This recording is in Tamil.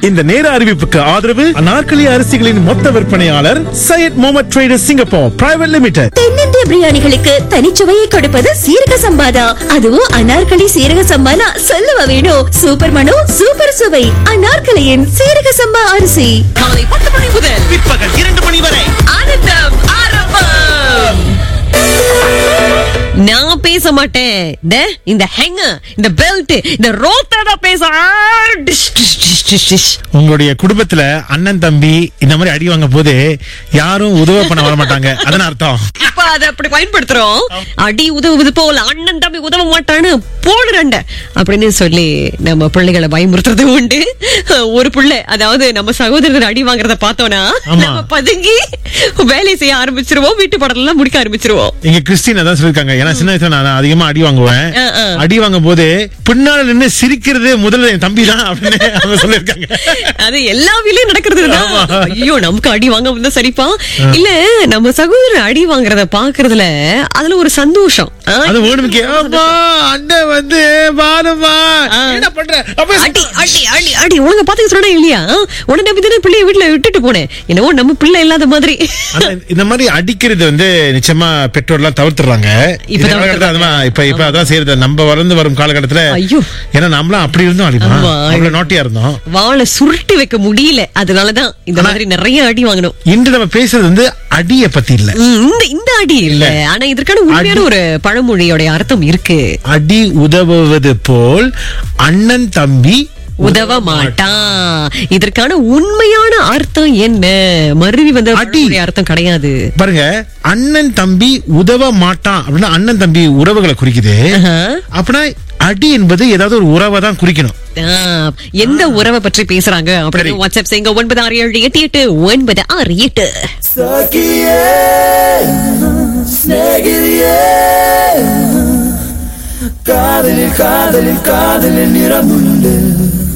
இந்த நேர அறிவிப்புக்கு ஆதரவு அனார்கலி அரிசிகளின் மொத்த விற்பனையாளர் Syed Mohamed traders Singapore private limited தென்னிந்திய பிரியாணிகளுக்கு தனிச்சுவையை கொடுப்பது சீரக சம்பாதா அதுவும் அனார்கலி சீரக சம்பானா சொல்லவா வேணும் சூப்பர் மனு சூப்பர் சுவை அனார்கலியின் சீரக சம்பா அரிசி காலை பத்து மணி முதல் பிற்பகல் இரண்டு மணி வரை ஆனந்தம் ஆரம்பம் நான் பேச மாட்டேன் இந்த இந்த ஹேங்க இந்த பெல்ட் இந்த ரோத்த தான் பேச ஆ, டிஷ், டிஷ், டிஷ், டிஷ், டிஷ். உங்களுடைய குடும்பத்துல அண்ணன் தம்பி இந்த மாதிரி அடி வாங்க போது யாரும் உதவ பண்ண வர மாட்டாங்க அதான் அர்த்தம் இப்ப அதை அப்படி பயன்படுத்துறோம் அடி உதவுவது போல் அண்ணன் தம்பி உதவ மாட்டான்னு போடு ரெண்ட அப்படின்னு சொல்லி நம்ம பிள்ளைகளை பயமுறுத்துறது உண்டு ஒரு பிள்ளை அதாவது நம்ம சகோதரர் அடி வாங்குறத பார்த்தோம்னா ஆமா. நம்ம பதுங்கி வேலை செய்ய ஆரம்பிச்சிருவோம் வீட்டு படத்துல எல்லாம் முடிக்க ஆரம்பிச்சிருவோம் இங்க கிறிஸ்டின் அதான் சொல்லிருக்காங்க ஏன்னா சின்ன வயசுல நான் அதிகமா அடி வாங்குவேன் ஆ, ஆ. அடி வாங்கும் போது பின்னால நின்னு சிரிக்கிறது முதல்ல என் தம்பி தான் அப்படின்னு அவங்க சொல்லிருக்காங்க அது எல்லா வீட்லயும் நடக்கிறது ஆமா. ஐயோ நமக்கு அடி வாங்க வந்தா சரிப்பா இல்ல நம்ம சகோதரர் அடி வாங்குறத பாக்குறதுல அதுல ஒரு சந்தோஷம் ஆ, அது வேணுமுக்கே அப்பா அண்ணன் வந்து பாருமா ஆ. என்ன பண்ற அப்ப அடி அடி அடி அடி உனக்கு பாத்துக்க சொன்னா இல்லையா உடனே நம்பி தானே பிள்ளைய வீட்டுல விட்டுட்டு போனேன் என்னவோ நம்ம பிள்ளை இல்லாத மாதிரி ஆனா, இந்த மாதிரி அடிக்கிறது வந்து நிச்சயமா பெற்றோர்லாம் தவிர்த்துறாங்க இப்ப இந்த தவிர்த்துறாங்க. காலகட்டத்துல அதுதான் இப்ப இப்ப அதான் செய்யறது நம்ம வளர்ந்து வரும் காலகட்டத்துல ஐயோ. ஏன்னா நம்மளாம் அப்படி இருந்தோம் அடிமா ஆமா. அவ்வளவு நோட்டியா இருந்தோம் வாழை சுருட்டி வைக்க முடியல அதனாலதான் இந்த ஆனா- மாதிரி நிறைய அடி வாங்கணும் இன்று நம்ம பேசுறது வந்து அடிய பத்தி இல்ல ம், இந்த இந்த அடி இல்ல இல்ல. ஆனா இதற்கான உண்மையான ஒரு பழமொழியோட அர்த்தம் இருக்கு அடி உதவுவது போல் அண்ணன் தம்பி உதவ மாட்டான் இதற்கான உண்மையான அர்த்தம் என்ன மருவி வந்த அடி. பழமொழி அர்த்தம் கிடையாது பாருங்க அண்ணன் தம்பி உதவ மாட்டான் அப்படின்னா அண்ணன் தம்பி உறவுகளை குறிக்குது ஆஹா. அப்படின்னா அடி என்பது ஏதாவது ஒரு உறவை தான் குறிக்கணும் ஆ, எந்த உறவை பற்றி பேசுறாங்க அப்படின்னு சரி. வாட்ஸ்அப் செய்யுங்க ஒன்பது ஆறு ஏழு எட்டு எட்டு ஒன்பது ஆறு எட்டு Sakiye, Snegiriye, காதலில் காதலில் காதலில் நிறமுண்டு